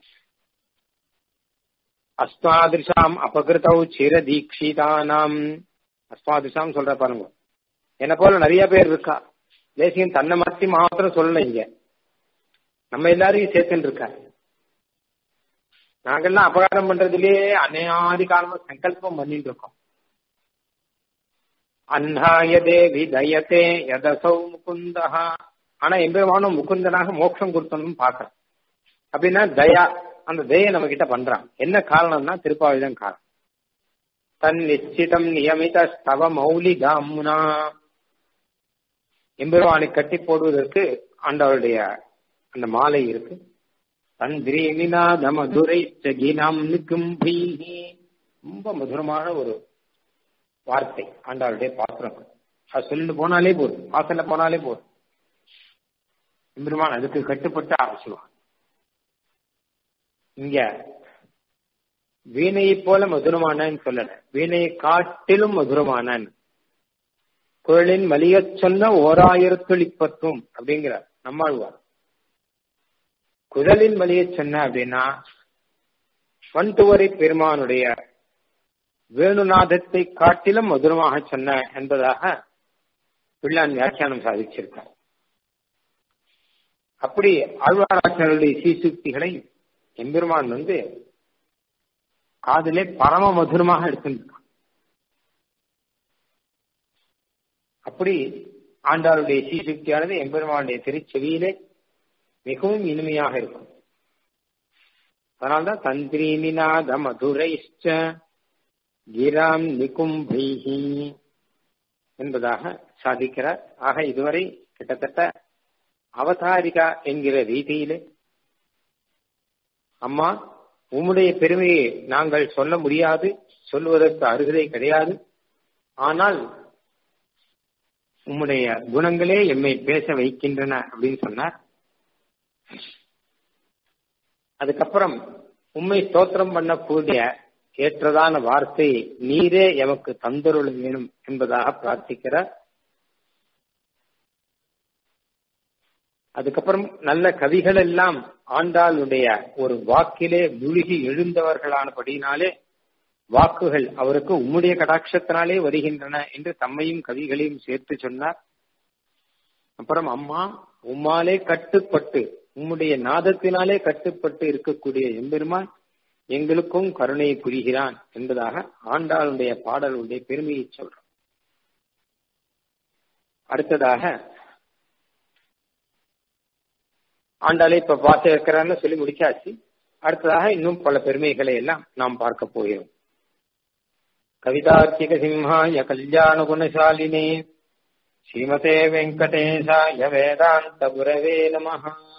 அஸ்மாதிருஷாம் அபகிருதௌ சிர தீட்சிதானாம் அஸ்மாதிருஷாம் சொல்ற பாருங்க என்ன போல நிறைய பேர் இருக்கா தேசியம் தன்னை மாத்தி மாத்திரம் சொல்லல இங்க நம்ம எல்லாரையும் சேர்த்துன்னு இருக்கா நாங்கெல்லாம் அபகாரம் பண்றதுலயே அனையாதி காலமா சங்கல்பம் பண்ணிட்டு இருக்கோம் அன்னாய தேவி தயத்தே யதசௌ முகுந்தஹா ஆனா எம்பெருமானும் முகுந்தனாக மோட்சம் கொடுத்தணும் பாக்குறேன் அப்படின்னா தயா அந்த தயை நம்ம கிட்ட பண்றான் என்ன காரணம்னா திருப்பாவிதான் காரணம் தன் நிச்சிதம் நியமித ஸ்தவ மௌலி தாமுனா எம்பெருமானை கட்டி போடுவதற்கு ஆண்டவருடைய அந்த மாலை இருக்கு தந்திரீமிநாத மதுரை சகினம் நிகும்பீஹி ரொம்ப மதுரமான ஒரு வார்த்தை ஆண்டாளுடைய பாத்திரம் அது சொல்லிட்டு போனாலே போதும் வாசல்ல போனாலே போதும் எம்பெருமான் அதுக்கு கட்டுப்பட்டு ஆரம்பிச்சுவான் இங்க வீணையை போல மதுரமானன்னு சொல்லல வீணையை காட்டிலும் மதுரமானன் குரலின் மலியச் சொன்ன ஓராயிரத்துள் இப்பத்தும் அப்படிங்கிறார் நம்மாழ்வார் குரலின் மலியச் சொன்ன அப்படின்னா வன்துவரை பெருமானுடைய வேணுநாதத்தை காட்டிலும் மதுரமாக சொன்ன என்பதாக பிள்ளான் வியாக்கியானம் சாதிச்சிருக்கார் அப்படி ஆழ்வாராச்சனுடைய சீசுக்திகளை எம்பெருமான் வந்து காதலே பரம மதுரமாக எடுத்துருக்கான் அப்படி ஆண்டாளுடைய சீசுக்தியானது எம்பெருமானுடைய திருச்செவியிலே மிகவும் இனிமையாக இருக்கும் அதனால்தான் தந்திரீனிநாத மதுரைஷ்ட கிராம் நிகும்பைஹி என்பதாக சாதிக்கிறார் ஆக இதுவரை கிட்டத்தட்ட அவதாரிகா என்கிற ரீதியிலே அம்மா உம்முடைய பெருமையை நாங்கள் சொல்ல முடியாது சொல்வதற்கு அருகதை கிடையாது ஆனால் உம்முடைய குணங்களே எம்மை பேச வைக்கின்றன அப்படின்னு சொன்னார் அதுக்கப்புறம் உண்மை ஸ்தோத்திரம் பண்ணக்கூடிய ஏற்றதான வார்த்தை நீரே எமக்கு தந்தருள் வேணும் என்பதாக பிரார்த்திக்கிறார் அதுக்கப்புறம் நல்ல கவிகள் எல்லாம் ஆண்டாளுடைய ஒரு வாக்கிலே முழுகி எழுந்தவர்களானபடினாலே வாக்குகள் அவருக்கு உம்முடைய கடாட்சத்தினாலே வருகின்றன என்று தம்மையும் கவிகளையும் சேர்த்து சொன்னார் அப்புறம் அம்மா உம்மாலே கட்டுப்பட்டு உம்முடைய நாதத்தினாலே கட்டுப்பட்டு இருக்கக்கூடிய எம்பெருமான் எங்களுக்கும் கருணை புரிகிறான் என்பதாக ஆண்டாளுடைய பாடலுடைய பெருமையை சொல்றோம் அடுத்ததாக ஆண்டாளே இப்ப பாச இருக்கிறான்னு சொல்லி முடிச்சாச்சு அடுத்ததாக இன்னும் பல பெருமைகளை எல்லாம் நாம் பார்க்க போகிறோம் கவிதார்த்திக சிம்ஹாய கல்யாண குணசாலினே ஸ்ரீமதே வெங்கடேசாய வேதாந்த குரவே நமஹா